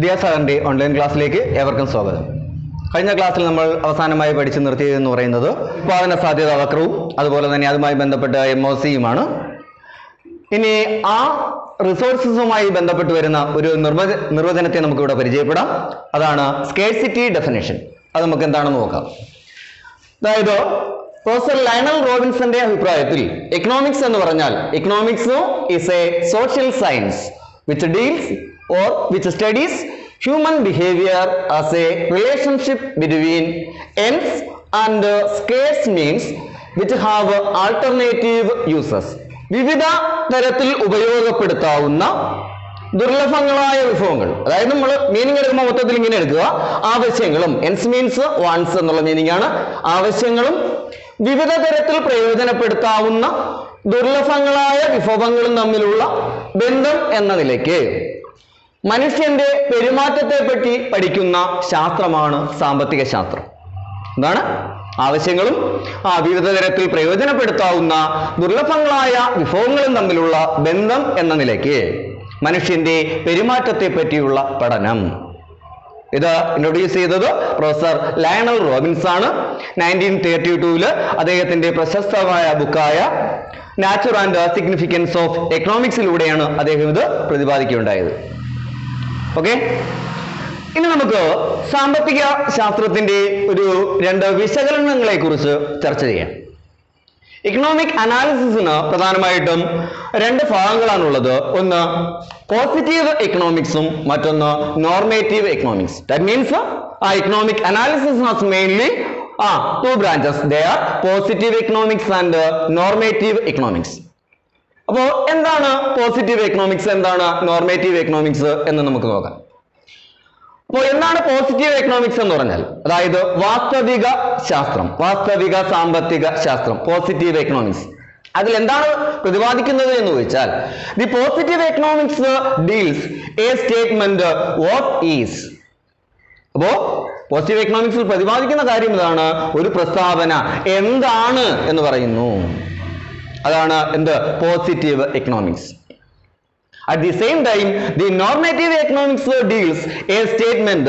വിദ്യാസാഗറിന്റെ online ക്ലാസ്സിലേക്ക് ഏവർക്കും സ്വാഗതം കഴിഞ്ഞ ക്ലാസ്സിൽ നമ്മൾ അവസാനമായി പഠിച്ചു നിർത്തിയതെന്ന് പറയുന്നത് ഉത്പാദന സാധ്യത വക്രവും അതുപോലെ തന്നെ അതുമായി ബന്ധപ്പെട്ട എം ഒ സിയുമാണ് ഇനി ആ റിസോഴ്സസുമായി ബന്ധപ്പെട്ട് വരുന്ന ഒരു നിർവച നിർവചനത്തെ നമുക്ക് ഇവിടെ പരിചയപ്പെടാം അതാണ് സ്കേഴ്സിറ്റി ഡെഫിനേഷൻ അത് നമുക്ക് എന്താണെന്ന് നോക്കാം അതായത് പ്രൊഫസർ ലയണൽ റോബിൻസന്റെ അഭിപ്രായത്തിൽ എക്കണോമിക്സ് എന്ന് പറഞ്ഞാൽ economics is a social science which deals or which studies human behaviour as a relationship between ends and scarce means which have alternative uses വിവിധ തരത്തിൽ ഉപയോഗപ്പെടുത്താവുന്ന ദുർലഭങ്ങളായ വിഭവങ്ങൾ അതായത് നമ്മൾ മീനിങ് എടുക്കുമ്പോൾ മൊത്തത്തിൽ ഇങ്ങനെ എടുക്കുക ആവശ്യങ്ങളും എൻസ് മീൻസ് വാൺസ് എന്നുള്ള മീനിങ് ആണ് ആവശ്യങ്ങളും വിവിധ തരത്തിൽ പ്രയോജനപ്പെടുത്താവുന്ന ദുർലഭങ്ങളായ വിഭവങ്ങളും തമ്മിലുള്ള ബന്ധം എന്ന നിലയ്ക്ക് മനുഷ്യന്റെ പെരുമാറ്റത്തെ പറ്റി പഠിക്കുന്ന ശാസ്ത്രമാണ് സാമ്പത്തിക ശാസ്ത്രം എന്താണ് ആവശ്യങ്ങളും ആ വിവിധ തരത്തിൽ പ്രയോജനപ്പെടുത്താവുന്ന ദുർലഭങ്ങളായ വിഭവങ്ങളും തമ്മിലുള്ള ബന്ധം എന്ന നിലയ്ക്ക് മനുഷ്യന്റെ പെരുമാറ്റത്തെ പറ്റിയുള്ള പഠനം ഇത് ഇൻട്രൊഡ്യൂസ് ചെയ്തത് പ്രൊഫസർ ലയണൽ റോബിൻസ് ആണ് നയൻറ്റീൻ തേർട്ടി ടൂവില് അദ്ദേഹത്തിന്റെ പ്രശസ്തമായ ബുക്കായ നാച്ചുർ ആൻഡ് സിഗ്നിഫിക്കൻസ് ഓഫ് എക്കണോമിക്സിലൂടെയാണ് അദ്ദേഹം ഇത് പ്രതിപാദിക്കുകയുണ്ടായത് ഓക്കെ ഇനി നമുക്ക് സാമ്പത്തിക ശാസ്ത്രത്തിന്റെ ഒരു രണ്ട് വിശകലനങ്ങളെ കുറിച്ച് ചർച്ച ചെയ്യാം ഇക്കണോമിക് അനാലിസിസിന് പ്രധാനമായിട്ടും രണ്ട് ഭാഗങ്ങളാണുള്ളത് ഒന്ന് പോസിറ്റീവ് എക്കണോമിക്സും മറ്റൊന്ന് normative economics that means uh economic analysis has mainly uh two branches they are positive economics and normative economics അപ്പോൾ എന്താണ് പോസിറ്റീവ് എക്കണോമിക്സ് എന്താണ് നോർമേറ്റീവ് എക്കണോമിക്സ് എന്ന് നമുക്ക് നോക്കാം അപ്പോൾ എന്താണ് പോസിറ്റീവ് എക്കണോമിക്സ് എന്ന് പറഞ്ഞാൽ അതായത് വാസ്തവിക ശാസ്ത്രം വാസ്തവിക സാമ്പത്തിക ശാസ്ത്രം പോസിറ്റീവ് എക്കണോമിക്സ് അതിൽ എന്താണ് പ്രതിപാദിക്കുന്നത് എന്ന് ചോദിച്ചാൽ the positive economics deals a statement what is അപ്പോ പോസിറ്റീവ് എക്കണോമിക്സിൽ പ്രതിപാദിക്കുന്ന കാര്യം ഇതാണ് ഒരു പ്രസ്താവന എന്താണ് എന്ന് പറയുന്നു അതാണ് എന്ത് positive economics At the same time, the normative economics deals a statement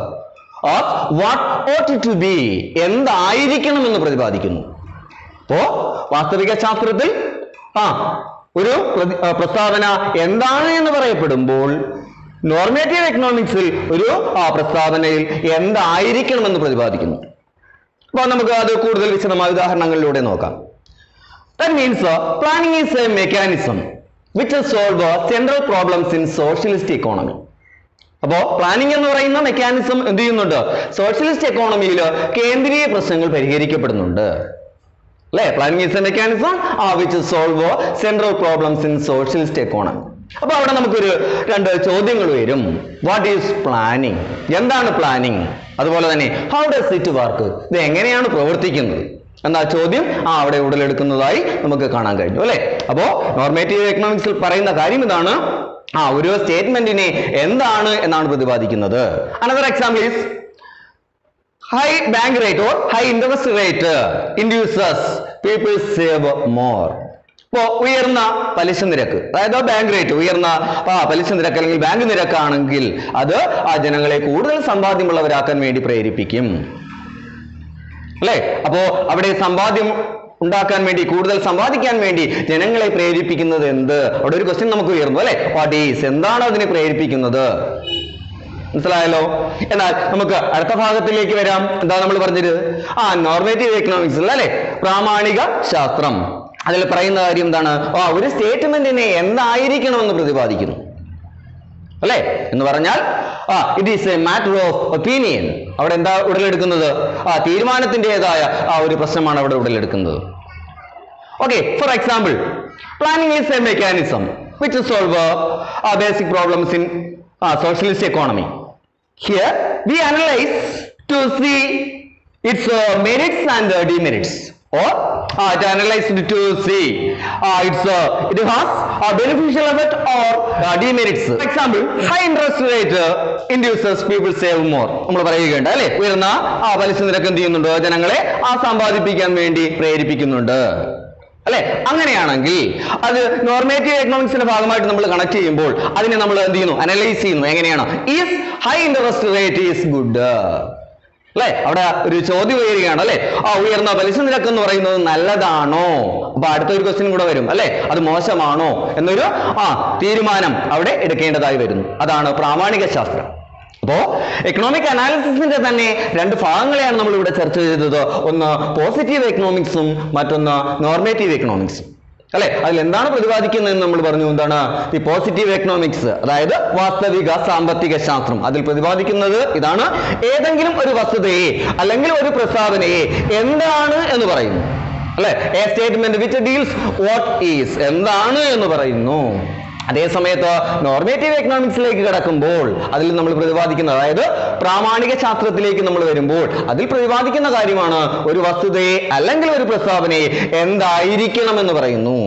of what ought to be എന്തായിരിക്കണം എന്ന് പ്രതിപാദിക്കുന്നു അപ്പോ വാസ്തവിക ശാസ്ത്രത്തിൽ ആ ഒരു പ്രതി- ആ, പ്രസ്താവന എന്താണ് എന്ന് പറയപ്പെടുമ്പോൾ നോർമേറ്റീവ് എക്കണോമിക്സിൽ ഒരു ആ പ്രസ്താവനയിൽ എന്തായിരിക്കണമെന്ന് പ്രതിപാദിക്കുന്നു അപ്പോൾ നമുക്ക് അത് കൂടുതൽ വിശദമായ ഉദാഹരണങ്ങളിലൂടെ നോക്കാം That means uh, planning is a mechanism which will solve uh, central problems in socialist economy. അപ്പോ പ്ലാനിംഗ് എന്ന് പറയുന്ന മെക്കാനിസം എന്ത് ചെയ്യുന്നുണ്ട് സോഷ്യലിസ്റ്റ് എക്കോണമിയിൽ കേന്ദ്രീയ പ്രശ്നങ്ങൾ പരിഹരിക്കപ്പെടുന്നുണ്ട് അല്ലെ planning is a mechanism uh which solve central problems in socialist economy അപ്പൊ അവിടെ നമുക്കൊരു രണ്ട് ചോദ്യങ്ങൾ വരും വാട്ട് ഈസ് പ്ലാനിങ് എന്താണ് പ്ലാനിങ് അതുപോലെ തന്നെ ഹൗ ഡസ് ഇറ്റ് വർക്ക് ഇത് എങ്ങനെയാണ് പ്രവർത്തിക്കുന്നത് എന്ന ചോദ്യം ആ അവിടെ ഉടലെടുക്കുന്നതായി നമുക്ക് കാണാൻ കഴിഞ്ഞു അല്ലെ അപ്പോ നോർമേറ്റീവ് എക്കണോമിക്സിൽ പറയുന്ന കാര്യം ഇതാണ് ആ ഒരു സ്റ്റേറ്റ്മെന്റിനെ എന്താണ് എന്നാണ് പ്രതിപാദിക്കുന്നത് another example is high bank rate or high interest rate induces people save more ഇപ്പോ ഉയർന്ന പലിശ നിരക്ക് അതായത് ബാങ്ക് റേറ്റ് ഉയർന്ന ആ പലിശ നിരക്ക് അല്ലെങ്കിൽ ബാങ്ക് നിരക്കാണെങ്കിൽ അത് ആ ജനങ്ങളെ കൂടുതൽ സമ്പാദ്യമുള്ളവരാക്കാൻ വേണ്ടി പ്രേരിപ്പിക്കും അല്ലേ അപ്പോ അവിടെ സമ്പാദ്യം ഉണ്ടാക്കാൻ വേണ്ടി കൂടുതൽ സമ്പാദിക്കാൻ വേണ്ടി ജനങ്ങളെ പ്രേരിപ്പിക്കുന്നത് എന്ത് അവിടെ ഒരു ക്വസ്റ്റ്യൻ നമുക്ക് ഉയർന്നു അല്ലെ വാട്ട് ഈസ് എന്താണ് അതിനെ പ്രേരിപ്പിക്കുന്നത് മനസ്സിലായല്ലോ എന്നാൽ നമുക്ക് അടുത്ത ഭാഗത്തിലേക്ക് വരാം എന്താ നമ്മൾ പറഞ്ഞത് ആ നോർമേറ്റീവ് എക്കണോമിക്സ് അല്ലെ പ്രാമാണിക ശാസ്ത്രം അതിൽ പറയുന്ന കാര്യം എന്താണ് ആ ഒരു സ്റ്റേറ്റ്മെന്റിനെ എന്തായിരിക്കണമെന്ന് പ്രതിപാദിക്കുന്നു അല്ലേ എന്ന് പറഞ്ഞാൽ uh it is a matter of opinion അവിടെ എന്താ ഉടലെടുക്കുന്നത് ആ തീരുമാനത്തിൻ്റെതായ ആ ഒരു പ്രശ്നമാണ് അവിടെ ഉടലെടുക്കുന്നത് okay for example planning is a mechanism which solve basic problems in socialist economy here we analyse to see its uh, merits and uh, demerits or uh, it analyzed to see uh, it's uh, it has a beneficial effect or uh, demerits for example high interest rate uh, induces people save more നമ്മൾ പറയുകയുണ്ട് അല്ലെ ഉയർന്ന ആ പലിശ നിരക്ക് എന്ത് ചെയ്യുന്നുണ്ട് ജനങ്ങളെ ആ സമ്പാദിപ്പിക്കാൻ വേണ്ടി പ്രേരിപ്പിക്കുന്നുണ്ട് അല്ലെ അങ്ങനെയാണെങ്കിൽ അത് നോർമേറ്റീവ് എക്കണോമിക്സിന്റെ ഭാഗമായിട്ട് നമ്മൾ കണക്ട് ചെയ്യുമ്പോൾ അതിനെ നമ്മൾ എന്ത് ചെയ്യുന്നു അനലൈസ് ചെയ്യുന്നു എങ്ങനെയാണ് is high interest rate is good അല്ലെ അവിടെ ഒരു ചോദ്യം ഉയരുകയാണ് അല്ലെ ആ ഉയർന്ന പലിശ നിരക്ക് എന്ന് പറയുന്നത് നല്ലതാണോ അപ്പൊ അടുത്തൊരു ക്വസ്റ്റ്യൻ കൂടെ വരും അല്ലെ അത് മോശമാണോ എന്നൊരു ആ തീരുമാനം അവിടെ എടുക്കേണ്ടതായി വരുന്നു അതാണ് പ്രാമാണിക ശാസ്ത്രം അപ്പോ എക്കണോമിക് അനാലിസിസിന്റെ തന്നെ രണ്ട് ഭാഗങ്ങളെയാണ് നമ്മൾ ഇവിടെ ചർച്ച ചെയ്തത് ഒന്ന് പോസിറ്റീവ് എക്കണോമിക്സും മറ്റൊന്ന് നോർമേറ്റീവ് എക്കണോമിക്സും അല്ലെ അതിൽ എന്താണ് പ്രതിപാദിക്കുന്നതെന്ന് നമ്മൾ പറഞ്ഞു എന്താണ് ഈ പോസിറ്റീവ് എക്കണോമിക്സ് അതായത് വാസ്തവിക സാമ്പത്തിക ശാസ്ത്രം അതിൽ പ്രതിപാദിക്കുന്നത് ഇതാണ് ഏതെങ്കിലും ഒരു വസ്തുതയെ അല്ലെങ്കിൽ ഒരു പ്രസ്താവനയെ എന്താണ് എന്ന് പറയുന്നു അല്ലെ a statement which deals what is എന്താണ് എന്ന് പറയുന്നു അതേ സമയത്ത് നോർമേറ്റീവ് എക്കണോമിക്സിലേക്ക് കിടക്കുമ്പോൾ അതിൽ നമ്മൾ പ്രതിപാദിക്കുന്ന അതായത് പ്രാമാണിക ശാസ്ത്രത്തിലേക്ക് നമ്മൾ വരുമ്പോൾ അതിൽ പ്രതിപാദിക്കുന്ന കാര്യമാണ് ഒരു വസ്തുതയെ അല്ലെങ്കിൽ ഒരു പ്രസ്താവനയെ എന്തായിരിക്കണം എന്ന് പറയുന്നു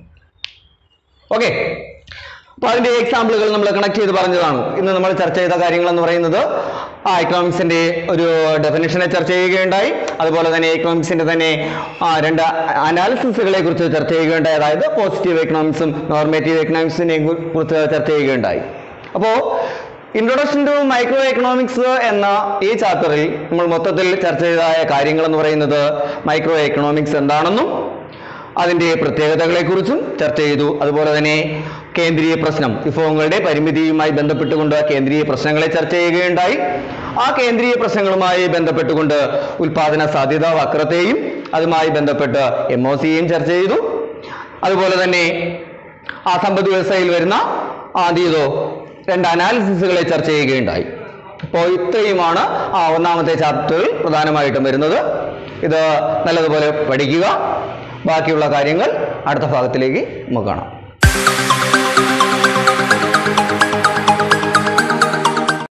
ഓക്കെ അപ്പൊ അതിന്റെ എക്സാമ്പിളുകൾ നമ്മൾ കണക്ട് ചെയ്ത് പറഞ്ഞതാണ് ഇന്ന് നമ്മൾ ചർച്ച ചെയ്ത കാര്യങ്ങൾ എന്ന് പറയുന്നത് ആ എക്കണോമിക്സിന്റെ ഒരു ഡെഫിനിഷനെ ചർച്ച ചെയ്യുകയുണ്ടായി അതുപോലെ തന്നെ എക്കണോമിക്സിന്റെ തന്നെ ആ രണ്ട് അനാലിസിസുകളെ കുറിച്ച് ചർച്ച ചെയ്യുകയുണ്ടായി അതായത് പോസിറ്റീവ് എക്കണോമിക്സും നോർമേറ്റീവ് എക്കണോമിക്സിനെ കുറിച്ച് ചർച്ച ചെയ്യുകയുണ്ടായി അപ്പോ ഇൻട്രൊഡക്ഷൻ ടു മൈക്രോ എക്കണോമിക്സ് എന്ന ഈ ചാപ്റ്ററിൽ നമ്മൾ മൊത്തത്തിൽ ചർച്ച ചെയ്തതായ കാര്യങ്ങൾ എന്ന് പറയുന്നത് മൈക്രോ എക്കണോമിക്സ് എന്താണെന്നും അതിന്റെ പ്രത്യേകതകളെ കുറിച്ചും ചർച്ച ചെയ്തു അതുപോലെ തന്നെ കേന്ദ്രീയ പ്രശ്നം വിഭവങ്ങളുടെ പരിമിതിയുമായി ബന്ധപ്പെട്ടുകൊണ്ട് കേന്ദ്രീയ പ്രശ്നങ്ങളെ ചർച്ച ചെയ്യുകയുണ്ടായി ആ കേന്ദ്രീയ പ്രശ്നങ്ങളുമായി ബന്ധപ്പെട്ടുകൊണ്ട് ഉൽപാദന സാധ്യതാ വക്രത്തെയും അതുമായി ബന്ധപ്പെട്ട് എം ഒ സിയെയും ചർച്ച ചെയ്തു അതുപോലെ തന്നെ ആ സമ്പദ് വ്യവസ്ഥയിൽ വരുന്ന ആദ്യതോ രണ്ട് അനാലിസിസുകളെ ചർച്ച ചെയ്യുകയുണ്ടായി അപ്പോൾ ഇത്രയുമാണ് ആ ഒന്നാമത്തെ ചാപ്റ്ററിൽ പ്രധാനമായിട്ടും വരുന്നത് ഇത് നല്ലതുപോലെ പഠിക്കുക ബാക്കിയുള്ള കാര്യങ്ങൾ അടുത്ത ഭാഗത്തിലേക്ക് നമുക്ക് കാണാം